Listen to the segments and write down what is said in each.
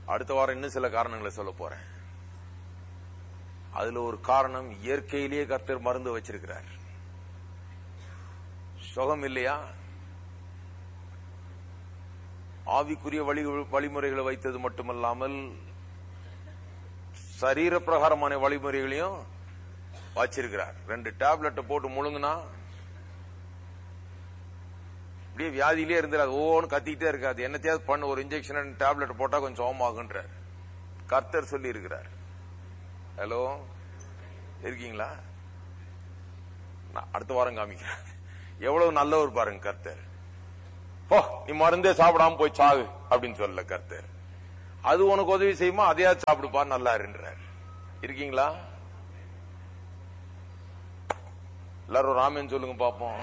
அடுத்த வாரம் இன்னும் சில காரணங்களை சொல்ல போறேன் அதுல ஒரு காரணம் இயற்கையிலேயே கர்த்தர் மருந்து வச்சிருக்கிறார் சுகம் இல்லையா ஆவிக்குரிய வழி வழிமுறைகளை வைத்தது மட்டுமல்லாமல் சரீர பிரகாரமான வழிமுறைகளையும் வச்சிருக்கிறார் ரெண்டு டேப்லெட்டை போட்டு முழுங்குனா அப்படியே வியாதியிலே இருந்துடாது ஓன்னு கத்திக்கிட்டே இருக்காது என்னத்தையாவது பண்ணு ஒரு இன்ஜெக்ஷன் டேப்லெட் போட்டா கொஞ்சம் சோமாகுன்றார் கர்த்தர் சொல்லி இருக்கிறார் ஹலோ இருக்கீங்களா நான் அடுத்த வாரம் காமிக்கிறேன் எவ்வளவு நல்லவர் பாருங்க கர்த்தர் ஓ நீ மருந்தே சாப்பிடாம போய் சாகு அப்படின்னு சொல்லல கர்த்தர் அது உனக்கு உதவி செய்யுமா அதையாவது சாப்பிடுப்பா நல்லா இருன்றார் இருக்கீங்களா எல்லாரும் ராமன் சொல்லுங்க பாப்போம்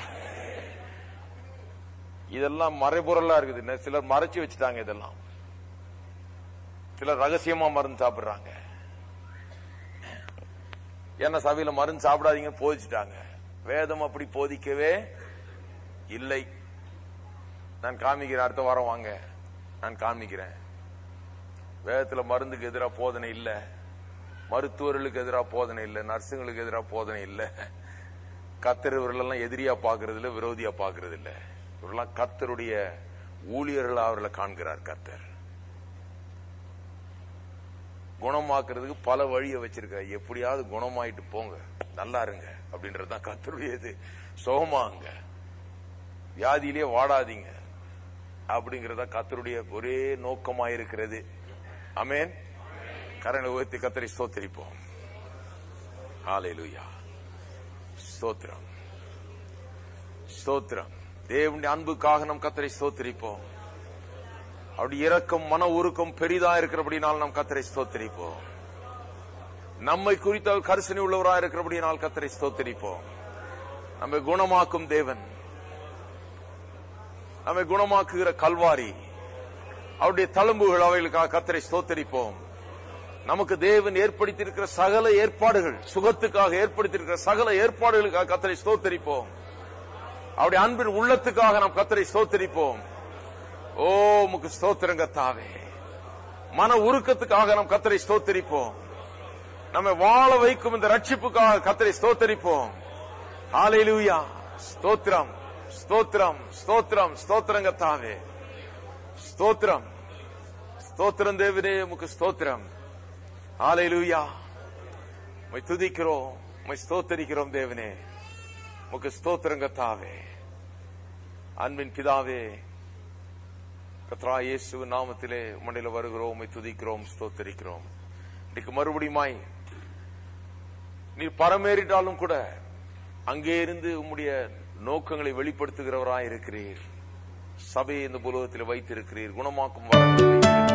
இதெல்லாம் மறைபொருளா இருக்குது இன்னும் சிலர் மறைச்சு வச்சுட்டாங்க இதெல்லாம் சிலர் ரகசியமா மருந்து சாப்பிடுறாங்க ஏன்னா சபையில மருந்து சாப்பிடாதீங்கன்னு போதிச்சுட்டாங்க வேதம் அப்படி போதிக்கவே இல்லை நான் காமிக்கிறேன் அடுத்த வாரம் வாங்க நான் காமிக்கிறேன் வேதத்துல மருந்துக்கு எதிராக போதனை இல்ல மருத்துவர்களுக்கு எதிராக போதனை இல்ல நர்ஸுங்களுக்கு எதிராக போதனை இல்ல கத்தர் இவர்களெல்லாம் எதிரியா பாக்குறது இல்ல விரோதியா பாக்குறது இல்ல இவரெல்லாம் கர்த்தருடைய ஊழியர்களா அவர்களை காண்கிறார் கர்த்தர் குணமாக்குறதுக்கு பல வழியை வச்சிருக்காரு எப்படியாவது குணமாயிட்டு போங்க நல்லா இருங்க அப்படின்றதுதான் கர்த்தருடையது சுகமாங்க வியாதியிலே வாடாதீங்க அப்படிங்கறத கத்தருடைய ஒரே நோக்கமாயிருக்கிறது அமேன் கரணை உயர்த்தி கத்தரை ஸ்தோத்தரிப்போம் ஹalleluya ஸ்தோத்திரம் ஸ்தோத்திரம் தேவனுடைய அன்புக்காக நம் கத்தரை ஸ்தோத்தரிப்போம் அவருடைய இரக்கம் மன உருக்கம் பெரிதா இருக்கிறபடினால் நாம் கத்தரை ஸ்தோத்தரிப்போம் நம்மை குறித்த அவர் கரிசனை உள்ளவராக இருக்கிறபடினால் கத்தரை ஸ்தோத்தரிப்போம் நம்மை குணமாக்கும் தேவன் நம்மை குணமாக்குகிற கல்வாரி அவருடைய தழும்புகள் அவைகளுக்காக கத்தரை ஸ்தோத்தரிப்போம் நமக்கு தேவன் ஏற்படுத்தியிருக்கிற சகல ஏற்பாடுகள் சுகத்துக்காக ஏற்படுத்தியிருக்கிற சகல ஏற்பாடுகளுக்காக கத்தரை ஸ்தோத்தரிப்போம் அவருடைய அன்பின் உள்ளத்துக்காக நாம் கத்தரை ஸ்தோத்தரிப்போம் ஓ உமக்கு ஸ்தோத்திரங்கத்தாவே மன உருக்கத்துக்காக நாம் கத்தரை ஸ்தோத்தரிப்போம் நம்மை வாழ வைக்கும் இந்த ரட்சிப்புக்காக கத்தரை ஸ்தோத்தரிப்போம் ஹalleluya ஸ்தோத்திரம் ஸ்தோத்திரம் ஸ்தோத்திரம் ஸ்தோத்திரங்கத்தாவே ஸ்தோத்திரம் ஸ்தோத்திரம் தேவனே உமக்கு ஸ்தோத்திரம் ஹalleluya உம்மை துதிக்கிறோம் உம்மை ஸ்தோத்தரிக்கிறோம் தேவனே உமக்கு ஸ்தோத்திரங்கத்தாவே அன்பின் பிதாவே கத்ரா இயேசு நாமத்திலே மண்ணில வருகிறோம் உம்மை துதிக்கிறோம் ஸ்தோத்தரிக்கிறோம் இன்னைக்கு மறுபடியுமாய் நீர் பரமேறிட்டாலும் கூட அங்கே இருந்து உம்முடைய நோக்கங்களை வெளிப்படுத்துகிறவராய் இருக்கிறீர் சபையை இந்த புலகத்தில் வைத்திருக்கிறீர் குணமாக்கும் வரங்களை வைத்திருக்கிறீர்.